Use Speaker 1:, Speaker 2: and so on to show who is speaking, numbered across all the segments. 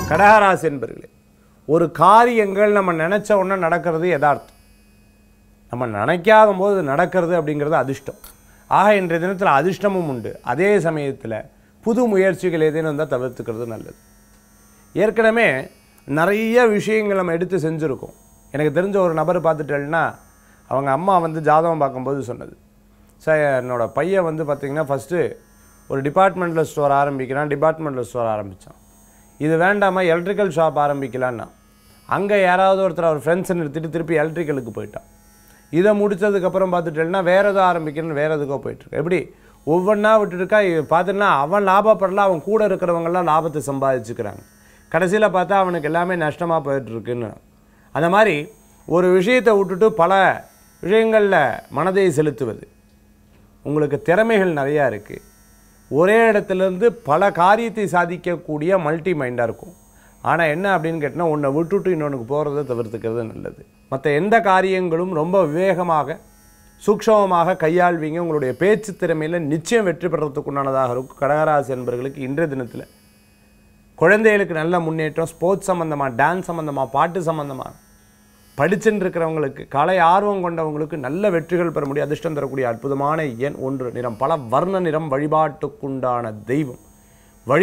Speaker 1: கடகராசி என்பர்களே ஒரு காரியங்கள் நம்ம நினச்ச உடனே நடக்கிறது யதார்த்தம் நம்ம நினைக்காத போது நடக்கிறது அப்படிங்கிறது அதிர்ஷ்டம் ஆக இன்றைய தினத்தில் அதிர்ஷ்டமும் உண்டு அதே சமயத்தில் புது முயற்சிகள் ஏதேனும் இருந்தால் தவிர்த்துக்கிறது நல்லது ஏற்கனவே நிறைய விஷயங்கள் நம்ம எடுத்து செஞ்சுருக்கோம் எனக்கு தெரிஞ்ச ஒரு நபர் பார்த்துட்டேன்னா அவங்க அம்மா வந்து ஜாதகம் பார்க்கும்போது சொன்னது சார் என்னோட பையன் வந்து பார்த்திங்கன்னா ஃபஸ்ட்டு ஒரு டிபார்ட்மெண்டல் ஸ்டோர் ஆரம்பிக்கிறான் டிபார்ட்மெண்டல் ஸ்டோர் ஆரம்பித்தான் இது வேண்டாமா எலக்ட்ரிக்கல் ஷாப் ஆரம்பிக்கலான்னா அங்கே யாராவது ஒருத்தர் அவர் ஃப்ரெண்ட்ஸை நிறுத்திட்டு திருப்பி எலக்ட்ரிக்கலுக்கு போயிட்டான் இதை முடிச்சதுக்கப்புறம் பார்த்துட்டேன்னா வேறு எதோ ஆரம்பிக்கணும்னு வேறு எதுக்கோ போயிட்டுருக்கு எப்படி ஒவ்வொன்றா விட்டுருக்கா பார்த்துன்னா அவன் லாபப்படல அவன் கூட இருக்கிறவங்கெல்லாம் லாபத்தை சம்பாதிச்சுக்கிறாங்க கடைசியில் பார்த்தா அவனுக்கு எல்லாமே நஷ்டமாக போயிட்டுருக்குன்னு அந்த மாதிரி ஒரு விஷயத்தை விட்டுட்டு பல விஷயங்களில் மனதை செலுத்துவது உங்களுக்கு திறமைகள் நிறையா இருக்குது ஒரே இடத்துலேருந்து பல காரியத்தை சாதிக்கக்கூடிய மல்டி மைண்டாக இருக்கும் ஆனால் என்ன அப்படின்னு கேட்டால் ஒன்றை விட்டுட்டு இன்னொன்றுக்கு போகிறத தவிர்த்துக்கிறது நல்லது மற்ற எந்த காரியங்களும் ரொம்ப விவேகமாக சூக்ஷமமாக கையாள்வீங்க உங்களுடைய பேச்சு திறமையில் நிச்சயம் வெற்றி பெறத்துக்கு உண்டானதாக இருக்கும் கடகராசி என்பவர்களுக்கு இன்றைய தினத்தில் குழந்தைகளுக்கு நல்ல முன்னேற்றம் ஸ்போர்ட்ஸ் சம்மந்தமாக டான்ஸ் சம்மந்தமாக பாட்டு சம்மந்தமாக படிச்சுட்டு இருக்கிறவங்களுக்கு கலை ஆர்வம் கொண்டவங்களுக்கு நல்ல வெற்றிகள் பெற முடியும் அதிர்ஷ்டம் தரக்கூடிய அற்புதமான எண் ஒன்று நிறம் பல வர்ண நிறம் வழிபாட்டுக்குண்டான தெய்வம்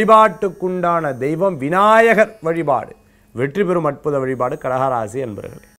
Speaker 1: வழிபாட்டுக்குண்டான தெய்வம் விநாயகர் வழிபாடு வெற்றி பெறும் அற்புத வழிபாடு கடகராசி என்பர்களே